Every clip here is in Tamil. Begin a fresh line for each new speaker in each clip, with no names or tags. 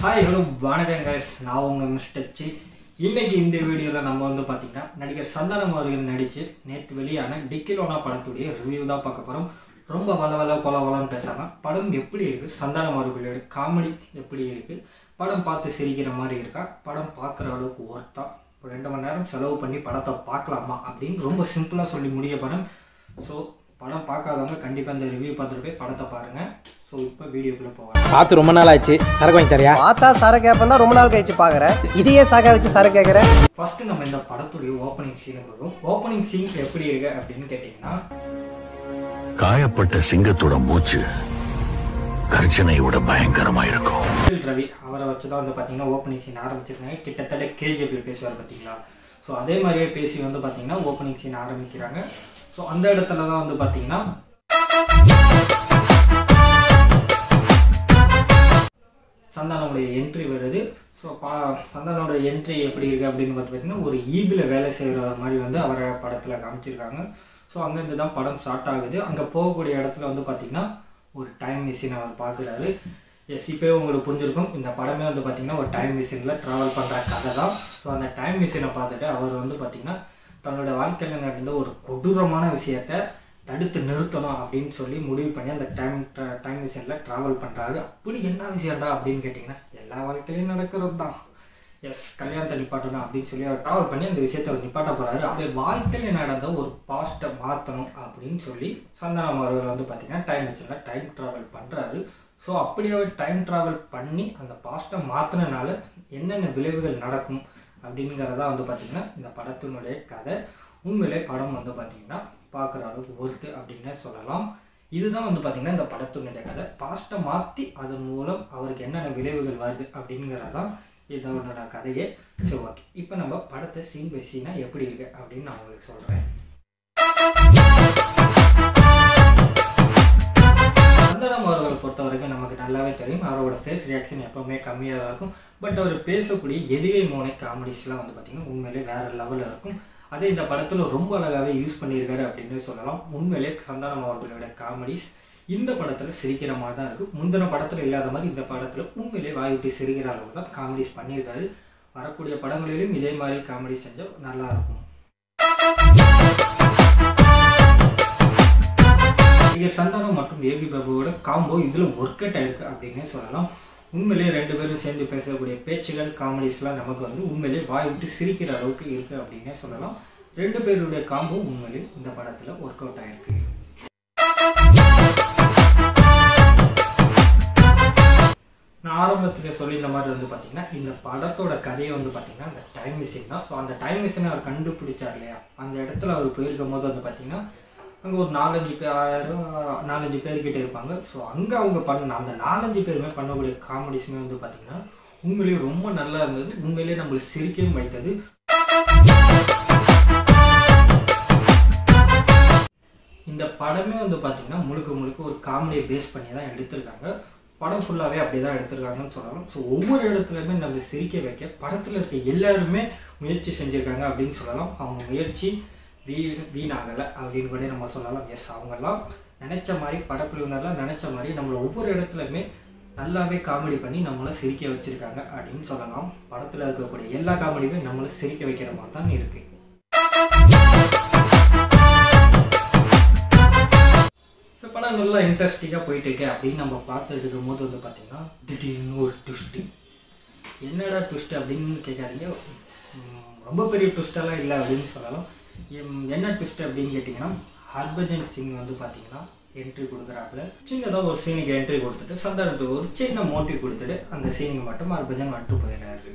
ஹாய் ஹலோ வணக்கம் கைஸ் நான் உங்கள் மிஸ்டர் சி இன்னைக்கு இந்த வீடியோவில் நம்ம வந்து பார்த்தீங்கன்னா நடிகர் சந்தானம் அவர்கள் நடித்து நேற்று வெளியான டிக்கிலோனா படத்துடைய ரிவ்யூ தான் பார்க்க போகிறோம் ரொம்ப வள வள கொல வளன்னு பேசாமல் படம் எப்படி இருக்குது சந்தானம் அவர்களோட காமெடி எப்படி இருக்குது படம் பார்த்து சிரிக்கிற மாதிரி இருக்கா படம் பார்க்குற அளவுக்கு ஒர்த்தா ஒரு ரெண்டு மணி நேரம் செலவு பண்ணி படத்தை பார்க்கலாமா அப்படின்னு ரொம்ப சிம்பிளாக சொல்லி முடிய படம் ஸோ படம் பார்க்காதவங்க கண்டிப்பாக இந்த ரிவ்யூ பார்த்துட்டு போய் படத்தை பாருங்கள் ஸோ இப்போ வீடியோக்குள்ளே போகலாம்
பார்த்து ரொம்ப நாள் ஆச்சு சரக்கு வாங்கி தரியா
பார்த்தா சர கேப்பன் தான் ரொம்ப நாள் கழிச்சு பாக்குறேன் இதையே சாக்கா வச்சு சர கேக்குற
ஃபர்ஸ்ட் நம்ம இந்த படத்துடைய ஓப்பனிங் சீனுக்கு வரும் ஓப்பனிங் சீன் எப்படி இருக்கு அப்படின்னு கேட்டிங்கன்னா
காயப்பட்ட சிங்கத்தோட மூச்சு கர்ஜனை விட பயங்கரமா இருக்கும்
சுனில் ரவி அவரை வச்சு தான் வந்து பார்த்தீங்கன்னா ஓப்பனிங் சீன் ஆரம்பிச்சிருக்காங்க கிட்டத்தட்ட கேஜிபி பேசுவார் பார்த்தீங்களா ஸோ அதே மாதிரியே பேசி வந்து பார்த்தீங்கன்னா ஓப்பனிங் சீன் ஆரம்பிக்கிறாங்க ஸோ அந்த இடத்துல தான் வந்து பார்த்தீங்கன்னா சந்தானோடைய என்ட்ரி வருது ஸோ பா சந்தானோட என்ட்ரி எப்படி இருக்குது அப்படின்னு பார்த்து பார்த்தீங்கன்னா ஒரு ஈபில் வேலை செய்கிற மாதிரி வந்து அவரை படத்தில் காமிச்சிருக்காங்க ஸோ அங்கேருந்து தான் படம் ஸ்டார்ட் ஆகுது அங்கே போகக்கூடிய இடத்துல வந்து பார்த்தீங்கன்னா ஒரு டைம் மிஷின் அவர் பார்க்குறாரு எஸ் இப்போயே உங்களுக்கு புரிஞ்சிருக்கும் இந்த படமே வந்து பார்த்தீங்கன்னா ஒரு டைம் மிஷினில் ட்ராவல் பண்ணுற கதை தான் ஸோ அந்த டைம் மிஷினை பார்த்துட்டு அவர் வந்து பார்த்தீங்கன்னா தன்னோட வாழ்க்கையில் நடந்த ஒரு கொடூரமான விஷயத்த தடுத்து நிறுத்தணும் அப்படின்னு சொல்லி முடிவு பண்ணி அந்த டைம் டைம் மிஷினில் ட்ராவல் பண்ணுறாரு அப்படி என்ன விஷயம்டா அப்படின்னு கேட்டிங்கன்னா எல்லா வாழ்க்கையிலையும் நடக்கிறது தான் எஸ் கல்யாணத்தை நிப்பாட்டணும் அப்படின்னு சொல்லி அவர் ட்ராவல் பண்ணி அந்த விஷயத்தை அவர் நிப்பாட்ட போகிறாரு அப்படியே வாழ்க்கையில் நடந்த ஒரு பாஸ்ட்டை மாற்றணும் அப்படின்னு சொல்லி சந்தானம் அவர்கள் வந்து பார்த்தீங்கன்னா டைம் மிஷினில் டைம் ட்ராவல் பண்ணுறாரு ஸோ அப்படி அவர் டைம் ட்ராவல் பண்ணி அந்த பாஸ்ட்டை மாற்றினால என்னென்ன விளைவுகள் நடக்கும் அப்படிங்கிறதா வந்து பார்த்திங்கன்னா இந்த படத்தினுடைய கதை உண்மையிலே படம் வந்து பார்த்திங்கன்னா பார்க்குற அளவுக்கு ஒர்த்து அப்படின்னே சொல்லலாம் இதுதான் வந்து பார்த்திங்கன்னா இந்த படத்தினுடைய கதை பாஸ்ட்டை மாற்றி அதன் மூலம் அவருக்கு என்னென்ன விளைவுகள் வருது அப்படிங்கிறதான் இதோட கதையே சரி ஓகே இப்போ நம்ம படத்தை சீன் பை சீனாக எப்படி இருக்கு அப்படின்னு நான் உங்களுக்கு சொல்கிறேன் சந்தானம் அவர்களை பொறுத்த வரைக்கும் நமக்கு நல்லாவே தெரியும் அவரோட ஃபேஸ் ரியாக்ஷன் எப்பவுமே கம்மியாக தான் இருக்கும் பட் அவர் பேசக்கூடிய எதிரை மோனை காமெடிஸ்லாம் வந்து பார்த்தீங்கன்னா உண்மையிலே வேற லெவலில் இருக்கும் அதே இந்த படத்தில் ரொம்ப அழகாகவே யூஸ் பண்ணியிருக்காரு அப்படின்னு சொல்லலாம் உண்மையிலே சந்தானம் அவர்களோட காமெடிஸ் இந்த படத்தில் சிரிக்கிற மாதிரி தான் இருக்குது முந்தின படத்தில் இல்லாத மாதிரி இந்த படத்தில் உண்மையிலே வாய் விட்டு சிரிக்கிற அளவுக்கு தான் காமெடிஸ் பண்ணியிருக்காரு வரக்கூடிய படங்களிலும் இதே மாதிரி காமெடி செஞ்சால் நல்லா இருக்கும் நடிகர் சந்தானம் மற்றும் ஏபி பாபுவோட காம்போ இதில் ஒர்க் அவுட் ஆயிருக்கு அப்படின்னே சொல்லலாம் உண்மையிலேயே ரெண்டு பேரும் சேர்ந்து பேசக்கூடிய பேச்சுகள் காமெடிஸ்லாம் நமக்கு வந்து உண்மையிலேயே வாய் விட்டு சிரிக்கிற அளவுக்கு இருக்குது அப்படின்னே சொல்லலாம் ரெண்டு பேருடைய காம்போ உண்மையிலேயே இந்த படத்தில் ஒர்க் அவுட் ஆயிருக்கு நான் ஆரம்பத்தில் சொல்லியிருந்த மாதிரி வந்து பார்த்தீங்கன்னா இந்த படத்தோட கதையை வந்து பார்த்தீங்கன்னா அந்த டைம் மிஷின் தான் ஸோ அந்த டைம் மிஷினை அவர் கண்டுபிடிச்சார் இல்லையா அந்த இடத்துல அவர் போயிருக்கும் போது வந்து பார்த்தீங்கன்னா அங்கே ஒரு நாலஞ்சு பேர் நாலஞ்சு பேர்கிட்ட இருப்பாங்க ஸோ அங்கே அவங்க பண்ண அந்த நாலஞ்சு பேருமே பண்ணக்கூடிய காமெடிஸுமே வந்து பார்த்தீங்கன்னா உண்மையிலேயே ரொம்ப நல்லா இருந்தது உண்மையிலேயே நம்மளுக்கு சிரிக்கவும் வைத்தது இந்த படமே வந்து பார்த்தீங்கன்னா முழுக்க முழுக்க ஒரு காமெடியை பேஸ் பண்ணி தான் எடுத்திருக்காங்க படம் ஃபுல்லாகவே அப்படி தான் எடுத்திருக்காங்கன்னு சொல்லலாம் ஸோ ஒவ்வொரு இடத்துலையுமே நம்ம சிரிக்க வைக்க படத்தில் இருக்க எல்லாருமே முயற்சி செஞ்சுருக்காங்க அப்படின்னு சொல்லலாம் அவங்க முயற்சி வீ வீணாகலை அப்படின்னு கூட நம்ம சொல்லலாம் எஸ் அவங்கெல்லாம் நினச்ச மாதிரி படக்குழுவினர்லாம் நினச்ச மாதிரி நம்மளை ஒவ்வொரு இடத்துலையுமே நல்லாவே காமெடி பண்ணி நம்மளை சிரிக்க வச்சுருக்காங்க அப்படின்னு சொல்லலாம் படத்தில் இருக்கக்கூடிய எல்லா காமெடியுமே நம்மளை சிரிக்க வைக்கிற மாதிரி தான் இருக்குது இந்த படம் நல்லா இன்ட்ரெஸ்டிங்காக போயிட்டு இருக்கு அப்படின்னு நம்ம பார்த்துட்டு இருக்கும்போது வந்து பார்த்தீங்கன்னா திடீர்னு ஒரு ட்விஸ்ட்டு என்னடா ட்விஸ்ட் அப்படின்னு கேட்காதீங்க உம், ரொம்ப பெரிய ட்விஸ்டெல்லாம் இல்லை அப்படின்னு சொல்லலாம் எம், என்ன ட்விஸ்ட் அப்படின்னு கேட்டிங்கன்னா ஹர்பஜன் சிங் வந்து பார்த்தீங்கன்னா என்ட்ரி கொடுக்குறாப்புல சின்னதாக ஒரு சீனுக்கு என்ட்ரி கொடுத்துட்டு சந்தானத்துக்கு ஒரு சின்ன மோட்டிவ் கொடுத்துட்டு அந்த சீனுக்கு மட்டும் ஹர்பஜன் வந்துட்டு போயிடுறாரு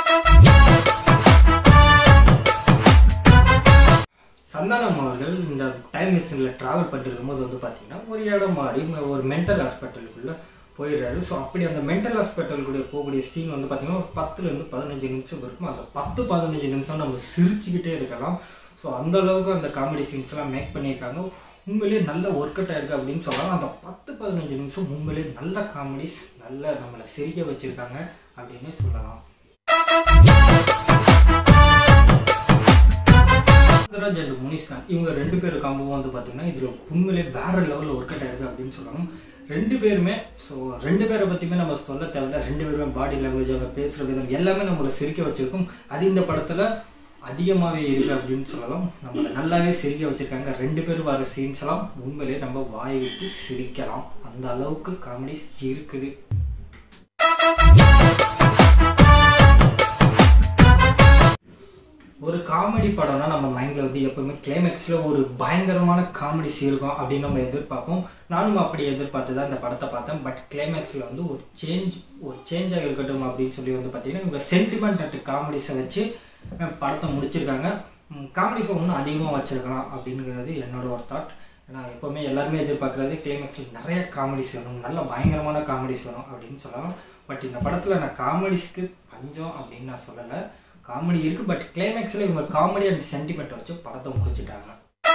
சந்தானம் அவர்கள் இந்த டைம் மிஷினில் ட்ராவல் பண்ணிருக்கும் போது வந்து பார்த்தீங்கன்னா ஒரு இடம் மாறி ஒரு மென்டல் ஹாஸ்பிட்டலுக்குள்ளே போயிடுறாரு ஸோ அப்படி அந்த மென்டல் ஹாஸ்பிட்டலுக்குள்ளே போகக்கூடிய சீன் வந்து பார்த்தீங்கன்னா ஒரு பத்துலேருந்து பதினஞ்சு நிமிஷம் இருக்கும் அந்த பத்து பதினஞ்சு நிமிஷம் நம்ம சிரிச்சுக்கிட்டே இருக்கலாம் ஸோ அந்த அளவுக்கு அந்த காமெடி சீன்ஸ்லாம் மேக் பண்ணியிருக்காங்க உண்மையிலேயே நல்ல ஒர்க் அவுட் ஆயிருக்கு அப்படின்னு சொல்லலாம் அந்த பத்து பதினஞ்சு நிமிஷம் உண்மையிலேயே நல்ல காமெடிஸ் நல்ல நம்மளை சிரிக்க வச்சுருக்காங்க அப்படின்னு சொல்லலாம் ராஜ் அண்ட் முனிஷ்கான் இவங்க ரெண்டு பேரும் காம்போ வந்து பார்த்தீங்கன்னா இதில் உண்மையிலே வேற லெவலில் ஒர்க் அவுட் ஆயிருக்கு அப்படின்னு சொல்லணும் ரெண்டு பேருமே ஸோ ரெண்டு பேரை பற்றியுமே நம்ம சொல்ல தேவையில்ல ரெண்டு பேருமே பாடி லாங்குவேஜ் அவங்க பேசுகிற விதம் எல்லாமே நம்மளை சிரிக்க வச்சிருக்கும் அது இந்த படத்தில் அதிகமாகவே இருக்கு அப்படின்னு சொல்லலாம் நம்மளை நல்லாவே சிரிக்க வச்சிருக்காங்க ரெண்டு பேரும் வர சீன்ஸ் எல்லாம் உண்மையிலேயே நம்ம வாயை விட்டு சிரிக்கலாம் அந்த அளவுக்கு காமெடி இருக்குது ஒரு காமெடி படம்னா நம்ம மைண்டில் வந்து எப்பவுமே கிளைமேக்ஸில் ஒரு பயங்கரமான காமெடிஸ் இருக்கும் அப்படின்னு நம்ம எதிர்பார்ப்போம் நானும் அப்படி எதிர்பார்த்து தான் இந்த படத்தை பார்த்தேன் பட் கிளைமேக்ஸில் வந்து ஒரு சேஞ்ச் ஒரு சேஞ்சாக இருக்கட்டும் அப்படின்னு சொல்லி வந்து பார்த்தீங்கன்னா இவங்க சென்டிமெண்ட் அண்ட் காமெடிஸை வச்சு அஹ், படத்தை முடிச்சிருக்காங்க காமெடிஸை இன்னும் அதிகமாக வச்சிருக்கலாம் அப்படிங்கிறது என்னோட ஒரு தாட் ஏன்னா எப்போவுமே எல்லாருமே எதிர்பார்க்குறது கிளைமேக்ஸில் நிறைய காமெடிஸ் வேணும் நல்ல பயங்கரமான காமெடிஸ் வேணும் அப்படின்னு சொல்லலாம் பட் இந்த படத்தில் நான் காமெடிஸ்க்கு பஞ்சம் அப்படின்னு நான் சொல்லலை காமெடி இருக்குது பட் கிளைமேக்ஸில் இவங்க காமெடி அண்ட் சென்டிமெண்ட் வச்சு படத்தை முடிச்சிட்டாங்க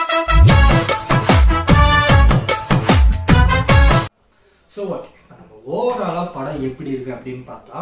ஸோ ஓகே இப்போ நம்ம ஓவராலாக படம் எப்படி இருக்குது அப்படின்னு பார்த்தா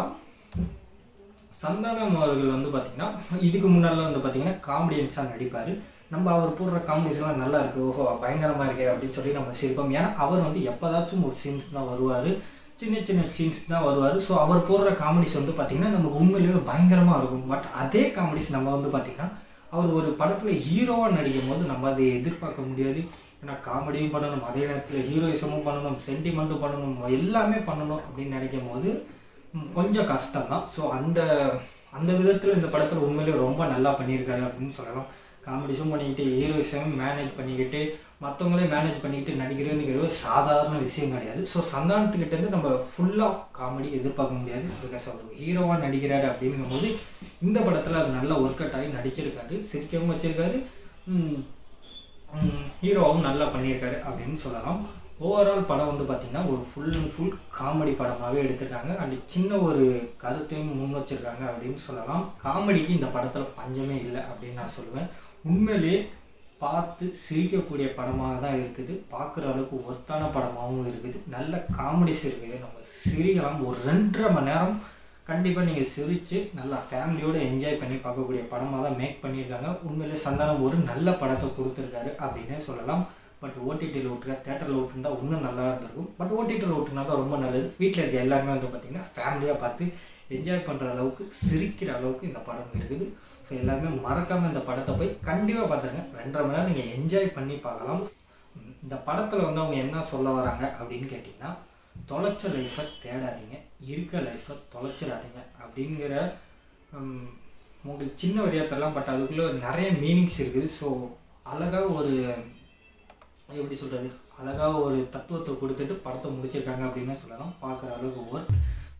சந்தானம் அவர்கள் வந்து பார்த்தீங்கன்னா இதுக்கு முன்னாடிலாம் வந்து பார்த்தீங்கன்னா காமெடியன்ஸாக நடிப்பார் நம்ம அவர் போடுற காமெடிஸ்லாம் நல்லா இருக்கு ஓஹோ பயங்கரமாக இருக்கே அப்படின்னு சொல்லி நம்ம சிரிப்போம் ஏன்னா அவர் வந்து எப்போதாச்சும் ஒரு சீன்ஸ் தான் வருவார் சின்ன சின்ன சீன்ஸ் தான் வருவார் ஸோ அவர் போடுற காமெடிஸ் வந்து பார்த்தீங்கன்னா நமக்கு உண்மையிலேயே பயங்கரமாக இருக்கும் பட் அதே காமெடிஸ் நம்ம வந்து பார்த்தீங்கன்னா அவர் ஒரு படத்தில் ஹீரோவாக நடிக்கும் போது நம்ம அதை எதிர்பார்க்க முடியாது ஏன்னா காமெடியும் பண்ணணும் அதே நேரத்தில் ஹீரோயிசமும் பண்ணணும் சென்டிமெண்ட்டும் பண்ணணும் எல்லாமே பண்ணணும் அப்படின்னு நினைக்கும் போது ம், கொஞ்சம் கஷ்டம் தான் ஸோ அந்த அந்த விதத்தில் இந்த படத்தில் உண்மையிலேயே ரொம்ப நல்லா பண்ணியிருக்காரு அப்படின்னு சொல்லலாம் காமெடிஸும் பண்ணிக்கிட்டு ஹீரோயிசமும் மேனேஜ் பண்ணிக்கிட்டு மற்றவங்களே மேனேஜ் பண்ணிக்கிட்டு நடிக்கிறேங்கிறது சாதாரண விஷயம் கிடையாது ஸோ சந்தானத்துக்கிட்டேருந்து நம்ம ஃபுல்லாக காமெடி எதிர்பார்க்க முடியாது பிகாஸ் அவர் ஹீரோவாக நடிக்கிறாரு அப்படிங்கும்போது இந்த படத்தில் அது நல்லா ஒர்க் அவுட் ஆகி நடிச்சிருக்காரு சிரிக்கவும் வச்சிருக்காரு ம், ஹீரோவும் நல்லா பண்ணியிருக்காரு அப்படின்னு சொல்லலாம் ஓவரால் படம் வந்து பார்த்திங்கன்னா ஒரு ஃபுல் அண்ட் ஃபுல் காமெடி படமாகவே எடுத்திருக்காங்க அண்ட் சின்ன ஒரு கருத்தையும் முன் வச்சிருக்காங்க அப்படின்னு சொல்லலாம் காமெடிக்கு இந்த படத்தில் பஞ்சமே இல்லை அப்படின்னு நான் சொல்லுவேன் உண்மையிலேயே பார்த்து சிரிக்கக்கூடிய படமாக தான் இருக்குது பார்க்குற அளவுக்கு ஒர்த்தான படமாகவும் இருக்குது நல்ல காமெடிஸ் இருக்குது நம்ம சிரிக்கலாம் ஒரு ரெண்டரை மணி நேரம் கண்டிப்பாக நீங்கள் சிரித்து நல்லா ஃபேமிலியோடு என்ஜாய் பண்ணி பார்க்கக்கூடிய படமாக தான் மேக் பண்ணியிருக்காங்க உண்மையிலே சந்தானம் ஒரு நல்ல படத்தை கொடுத்துருக்காரு அப்படின்னே சொல்லலாம் பட் ஓடிடியில் விட்டுருக்க தேட்டரில் விட்டுருந்தா இன்னும் நல்லா இருந்திருக்கும் பட் ஓடிடியில் விட்டுனா தான் ரொம்ப நல்லது வீட்டில் இருக்க எல்லாருமே வந்து பார்த்திங்கன்னா ஃபேமிலியாக பார்த்து என்ஜாய் பண்ணுற அளவுக்கு சிரிக்கிற அளவுக்கு இந்த படம் இருக்குது ஸோ எல்லாருமே மறக்காமல் இந்த படத்தை போய் கண்டிப்பாக பார்த்துருங்க ரெண்டரை மணி நேரம் நீங்கள் என்ஜாய் பண்ணி பார்க்கலாம் உம், இந்த படத்தில் வந்து அவங்க என்ன சொல்ல வராங்க அப்படின்னு கேட்டிங்கன்னா தொலைச்ச லைஃப்பை தேடாதீங்க இருக்க லைஃப்பை தொலைச்சிடாதீங்க அப்படிங்கிற உம், உங்களுக்கு சின்ன வரியாத்தெல்லாம் பட் அதுக்குள்ளே நிறைய மீனிங்ஸ் இருக்குது ஸோ அழகாக ஒரு எப்படி சொல்கிறது அழகாக ஒரு தத்துவத்தை கொடுத்துட்டு படத்தை முடிச்சிருக்காங்க அப்படின்னு சொல்லலாம் பார்க்குற அளவுக்கு ஒர்த்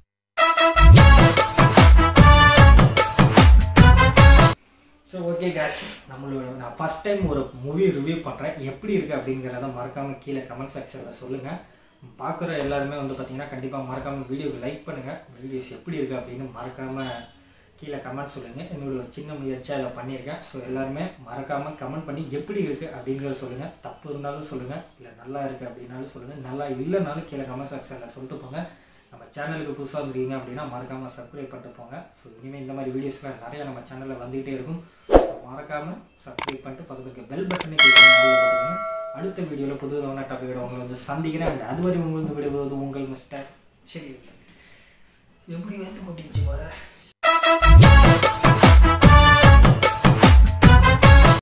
ஸோ ஓகே கேஸ் நம்மளோட நான் ஃபஸ்ட் டைம் ஒரு மூவி ரிவ்யூ பண்ணுறேன் எப்படி இருக்குது அப்படிங்கிறத மறக்காமல் கீழே கமெண்ட் செக்ஷனில் சொல்லுங்கள் பார்க்குற எல்லாருமே வந்து பார்த்தீங்கன்னா கண்டிப்பாக மறக்காமல் வீடியோக்கு லைக் பண்ணுங்கள் வீடியோஸ் எப்படி இருக்குது அப்படின்னு மறக்காமல் கீழே கமெண்ட் சொல்லுங்கள் என்னோட ஒரு சின்ன முயற்சியாக அதில் பண்ணியிருக்கேன் ஸோ எல்லாருமே மறக்காமல் கமெண்ட் பண்ணி எப்படி இருக்குது அப்படிங்கிறத சொல்லுங்கள் தப்பு இருந்தாலும் சொல்லுங்கள் இல்லை நல்லா இருக்குது அப்படின்னாலும் சொல்லுங்கள் நல்லா இல்லைனாலும் கீழே கமெண்ட் செக்ஷனில் சொல்லிட்டு போங்க நம்ம சேனலுக்கு புதுசாக வந்துருக்கீங்க அப்படின்னா மறக்காமல் சப்ஸ்கிரைப் பண்ணிட்டு போங்க ஸோ இனிமேல் இந்த மாதிரி வீடியோஸ்லாம் நிறைய நம்ம சேனலில் வந்துகிட்டே இருக்கும் So, மறக்காமல் சப்ஸ்கிரைப் பண்ணிட்டு பக்கத்துக்கு பெல் பட்டனை கிளிக் பண்ணி ஆள்ல போட்டுக்கோங்க அடுத்த வீடியோவில் புது டாப்பிக்கோட உங்களை வந்து சந்திக்கிறேன் And அதுவரை உங்களுக்கு விடுவது உங்கள் மிஸ்டர் சரி எப்படி வேத்து கொட்டிச்சு வர